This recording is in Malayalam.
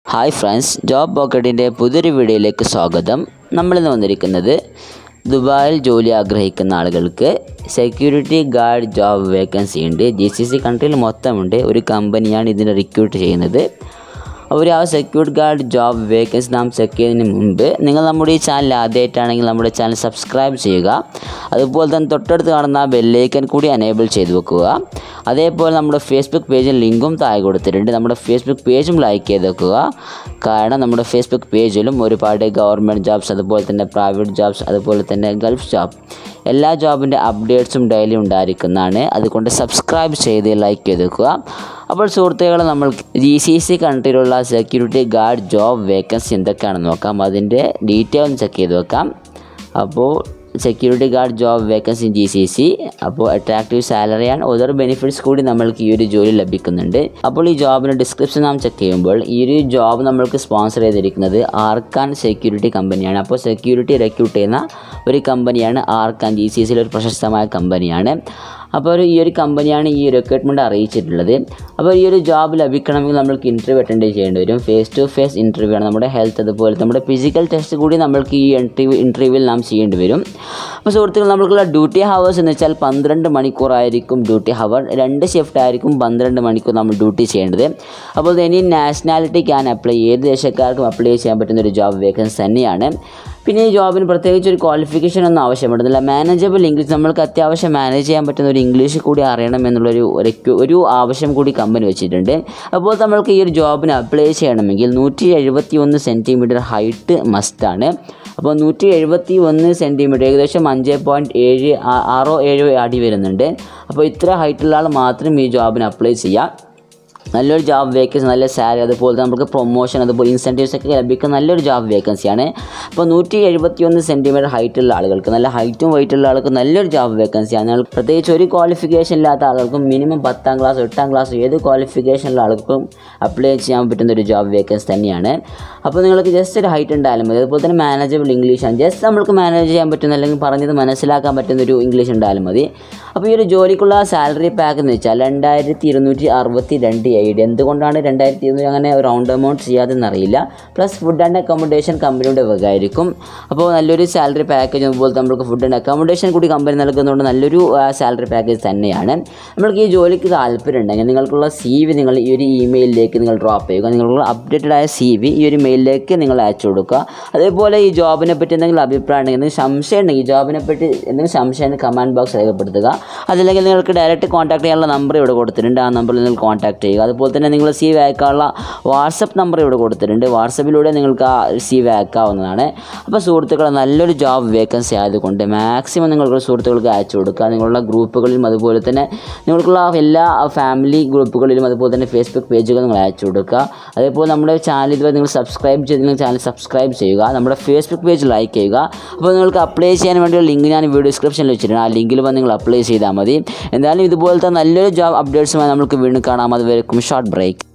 ഹായ് ഫ്രണ്ട്സ് ജോബ് പോക്കറ്റിൻ്റെ പുതിയൊരു വീഡിയോയിലേക്ക് സ്വാഗതം നമ്മളിന്ന് വന്നിരിക്കുന്നത് ദുബായിൽ ജോലി ആഗ്രഹിക്കുന്ന ആളുകൾക്ക് സെക്യൂരിറ്റി ഗാർഡ് ജോബ് വേക്കൻസി ഉണ്ട് ജി സി സി കൺട്രിയിൽ മൊത്തമുണ്ട് ഒരു കമ്പനിയാണ് ഇതിനെ റിക്രൂട്ട് ചെയ്യുന്നത് അവർ ആ സെക്യൂരിറ്റി ഗാർഡ് ജോബ് വേക്കൻസി നാം ചെക്ക് ചെയ്യുന്നതിന് മുമ്പ് നിങ്ങൾ നമ്മുടെ ഈ ചാനൽ ആദ്യമായിട്ടാണെങ്കിൽ നമ്മുടെ ചാനൽ സബ്സ്ക്രൈബ് ചെയ്യുക അതുപോലെ തന്നെ തൊട്ടടുത്ത് കാണുന്ന ബെല്ലൈക്കൻ കൂടി എനേബിൾ ചെയ്ത് വെക്കുക അതേപോലെ നമ്മുടെ ഫേസ്ബുക്ക് പേജിൽ ലിങ്കും താഴെ കൊടുത്തിട്ടുണ്ട് നമ്മുടെ ഫേസ്ബുക്ക് പേജും ലൈക്ക് ചെയ്ത് വെക്കുക കാരണം നമ്മുടെ ഫേസ്ബുക്ക് പേജിലും ഒരുപാട് ഗവൺമെൻറ് ജോബ്സ് അതുപോലെ തന്നെ പ്രൈവറ്റ് ജോബ്സ് അതുപോലെ തന്നെ ഗൾഫ് ജോബ് എല്ലാ ജോബിൻ്റെ അപ്ഡേറ്റ്സും ഡെയിലി ഉണ്ടായിരിക്കുന്നതാണ് അതുകൊണ്ട് സബ്സ്ക്രൈബ് ചെയ്ത് ലൈക്ക് ചെയ്ത് വെക്കുക അപ്പോൾ സുഹൃത്തുക്കളെ നമ്മൾ ജി സി സി കൺട്രിയിലുള്ള സെക്യൂരിറ്റി ഗാർഡ് ജോബ് വേക്കൻസി എന്തൊക്കെയാണെന്ന് നോക്കാം അതിൻ്റെ ഡീറ്റെയിൽ ഒന്ന് ചെക്ക് ചെയ്ത് വെക്കാം അപ്പോൾ security guard job vacancy G C C അപ്പോൾ attractive salary and other benefits കൂടി നമ്മൾക്ക് ഈ ഒരു ജോലി ലഭിക്കുന്നുണ്ട് അപ്പോൾ ഈ ജോബിൻ്റെ ഡിസ്ക്രിപ്ഷൻ നാം ചെക്ക് ചെയ്യുമ്പോൾ ഈ ഒരു ജോബ് നമ്മൾക്ക് സ്പോൺസർ ചെയ്തിരിക്കുന്നത് ആർക്കാൻ സെക്യൂരിറ്റി കമ്പനിയാണ് അപ്പോൾ സെക്യൂരിറ്റി റെക്യൂട്ട് ചെയ്യുന്ന ഒരു കമ്പനിയാണ് ആർക്കാൻ ജി സി സിയിലെ ഒരു പ്രശസ്തമായ കമ്പനിയാണ് അപ്പോൾ ഒരു ഈ ഒരു കമ്പനിയാണ് ഈ റിക്രൂട്ട്മെൻറ്റ് അറിയിച്ചിട്ടുള്ളത് അപ്പോൾ ഈ ഒരു ജോബ് ലഭിക്കണമെങ്കിൽ നമ്മൾക്ക് ഇൻ്റർവ്യൂ അറ്റൻഡ് ചെയ്യേണ്ടി വരും ഫേസ് ടു ഫേസ് ഇൻ്റർവ്യൂ ആണ് നമ്മുടെ ഹെൽത്ത് അതുപോലെ നമ്മുടെ ഫിസിക്കൽ ടെസ്റ്റ് കൂടി നമ്മൾക്ക് ഈ ഇൻ്റർവ്യൂ ഇൻ്റർവ്യൂവിൽ നാം ചെയ്യേണ്ടി വരും അപ്പോൾ സുഹൃത്തുക്കൾ നമ്മൾക്കുള്ള ഡ്യൂട്ടി ഹവേഴ്സ് എന്ന് വെച്ചാൽ പന്ത്രണ്ട് മണിക്കൂറായിരിക്കും ഡ്യൂട്ടി ഹവർ രണ്ട് ഷിഫ്റ്റ് ആയിരിക്കും പന്ത്രണ്ട് മണിക്കൂർ നമ്മൾ ഡ്യൂട്ടി ചെയ്യേണ്ടത് അപ്പോൾ ഇനി നാഷണാലിറ്റി ക്യാൻ അപ്ലൈ ഏത് ദേശക്കാർക്കും അപ്ലൈ ചെയ്യാൻ പറ്റുന്ന ഒരു ജോബ് വേക്കൻസി തന്നെയാണ് പിന്നെ ഈ ജോബിന് പ്രത്യേകിച്ച് ഒരു ക്വാളിഫിക്കേഷൻ ഒന്നും ആവശ്യപ്പെടുന്നില്ല മാനേജബിൾ ഇംഗ്ലീഷ് നമ്മൾക്ക് അത്യാവശ്യം മാനേജ് ചെയ്യാൻ പറ്റുന്ന ഒരു ഇംഗ്ലീഷ് കൂടി അറിയണം എന്നുള്ളൊരു ഒരു- ഒരു ആവശ്യം കൂടി കമ്പനി വെച്ചിട്ടുണ്ട് അപ്പോൾ നമ്മൾക്ക് ഈ ഒരു ജോബിന് അപ്ലൈ ചെയ്യണമെങ്കിൽ നൂറ്റി എഴുപത്തി ഒന്ന് സെൻറ്റിമീറ്റർ ഹൈറ്റ് മസ്റ്റാണ് അപ്പോൾ നൂറ്റി എഴുപത്തി ഒന്ന് സെൻറ്റിമീറ്റർ ഏകദേശം അഞ്ച് പോയിൻറ്റ് ഏഴ് ആ- ആറോ ഏഴോ അടി വരുന്നുണ്ട് അപ്പോൾ ഇത്ര ഹൈറ്റുള്ള ആൾ മാത്രം ഈ ജോബിന് അപ്ലൈ ചെയ്യാം നല്ലൊരു ജോബ് വേക്കൻസി നല്ല സാലറി അതുപോലെ തന്നെ നമുക്ക് പ്രൊമോഷൻ അതുപോലെ ഇൻസെൻറ്റീവ്സ് ഒക്കെ ലഭിക്കുന്ന നല്ലൊരു ജോബ് വേക്കൻസിയാണ് അപ്പോൾ നൂറ്റി എഴുപത്തി ഒന്ന് സെൻറ്റിമീറ്റർ ഹൈറ്റുള്ള ആളുകൾക്ക് നല്ല ഹൈറ്റും വെയിറ്റുള്ള ആൾക്ക് നല്ലൊരു ജോബ് വേക്കൻസിയാണ് നിങ്ങൾ പ്രത്യേകിച്ച് ഒരു ക്വാളിഫിക്കേഷൻ ഇല്ലാത്ത ആളുകൾക്കും മിനിമം പത്താം ക്ലാസ് എട്ടാം ക്ലാസ് ഏത് ക്വാളിഫിക്കേഷൻ ഉള്ള ആൾക്കും അപ്ലൈ ചെയ്യാൻ പറ്റുന്ന ഒരു ജോബ് വേക്കൻസി തന്നെയാണ് അപ്പോൾ നിങ്ങൾക്ക് ജസ്റ്റ് ഒരു ഹൈറ്റ് ഉണ്ടായാലും മതി അതുപോലെ തന്നെ മാനേജബിൾ ഇംഗ്ലീഷാണ് ജസ്റ്റ് നമ്മൾക്ക് മാനേജ് ചെയ്യാൻ പറ്റുന്ന അല്ലെങ്കിൽ പറഞ്ഞത് മനസ്സിലാക്കാൻ പറ്റുന്ന ഒരു ഇംഗ്ലീഷ് ഉണ്ടായാലും മതി അപ്പോൾ ഈ ഒരു ജോലിക്കുള്ള സാലറി പാക്ക് എന്ന് വെച്ചാൽ രണ്ടായിരത്തി ഇരുന്നൂറ്റി അറുപത്തി രണ്ട് എയ്ഡ് എന്തുകൊണ്ടാണ് രണ്ടായിരത്തി ഇരുന്നൂറ് അങ്ങനെ റൗണ്ട് എമൗണ്ട് ചെയ്യാതെന്ന് അറിയില്ല പ്ലസ് ഫുഡ് ആൻഡ് അക്കോമഡേഷൻ കമ്പനിയുടെ വകയായിരിക്കും അപ്പോൾ നല്ലൊരു സാലറി പാക്കേജ് അതുപോലെ നമ്മൾക്ക് ഫുഡ് ആൻഡ് അക്കോമഡേഷൻ കൂടി കമ്പനി നൽകുന്നതുകൊണ്ട് നല്ലൊരു സാലറി പാക്കേജ് തന്നെയാണ് നമ്മൾക്ക് ഈ ജോലിക്ക് താല്പര്യം ഉണ്ടെങ്കിൽ നിങ്ങൾക്കുള്ള സി വി നിങ്ങൾ ഈ ഒരു ഇമെയിലിലേക്ക് നിങ്ങൾ ഡ്രോപ്പ് ചെയ്യുക നിങ്ങൾക്കുള്ള അപ്ഡേറ്റഡ് ആയ സി വി ഈ ഒരു മെയിലിലേക്ക് നിങ്ങൾ അയച്ചു കൊടുക്കുക അതേപോലെ ഈ ജോബിനെ പറ്റി എന്തെങ്കിലും അഭിപ്രായം ഉണ്ടെങ്കിൽ എന്തെങ്കിലും സംശയം ഉണ്ടെങ്കിൽ ഈ ജോബിനെ പറ്റി എന്തെങ്കിലും സംശയം കമൻറ്റ് ബോക്സ് രേഖപ്പെടുത്തുക അതല്ലെങ്കിൽ നിങ്ങൾക്ക് ഡയറക്റ്റ് കോൺടാക്ട് ചെയ്യാനുള്ള നമ്പർ ഇവിടെ കൊടുത്തിട്ടുണ്ട് ആ നമ്പറിൽ നിങ്ങൾ കോൺടാക്ട് ചെയ്യുക അതുപോലെ തന്നെ നിങ്ങൾ സി വി അയക്കാനുള്ള വാട്സപ്പ് നമ്പർ ഇവിടെ കൊടുത്തിട്ടുണ്ട് വാട്സപ്പിലൂടെ നിങ്ങൾക്ക് ആ സി വി അയക്കാവുന്നതാണ് അപ്പോൾ സുഹൃത്തുക്കളെ നല്ലൊരു ജോബ് വേക്കൻസി ആയതുകൊണ്ട് മാക്സിമം നിങ്ങൾക്ക് സുഹൃത്തുക്കൾക്ക് അയച്ചു കൊടുക്കുക നിങ്ങളുടെ ഗ്രൂപ്പുകളിലും അതുപോലെ തന്നെ നിങ്ങൾക്കുള്ള എല്ലാ ഫാമിലി ഗ്രൂപ്പുകളിലും അതുപോലെ തന്നെ ഫേസ്ബുക്ക് പേജുകൾ നിങ്ങൾ അയച്ചു കൊടുക്കുക അതേപോലെ നമ്മുടെ ചാനൽ ഇതുവരെ നിങ്ങൾ സബ്സ്ക്രൈബ് ചെയ്ത് നിങ്ങൾ ചാനൽ സബ്സ്ക്രൈബ് ചെയ്യുക നമ്മുടെ ഫേസ്ബുക്ക് പേജ് ലൈക്ക് ചെയ്യുക അപ്പോൾ നിങ്ങൾക്ക് അപ്ലൈ ചെയ്യാൻ വേണ്ടിയുള്ള ലിങ്ക് ഞാൻ വീഡിയോ ഡിസ്ക്രിപ്ഷനിൽ വെച്ചിട്ടുണ്ട് ആ ലിങ്കിൽ വന്ന് നിങ്ങൾ അപ്ലൈ ചെയ്താൽ മതി എന്തായാലും ഇതുപോലത്തെ നല്ലൊരു ജോബ് അപ്ഡേറ്റ്സുമായി നമുക്ക് വീണ്ടും കാണാം അതുവരെക്കും ഷോർട്ട് ബ്രേക്ക്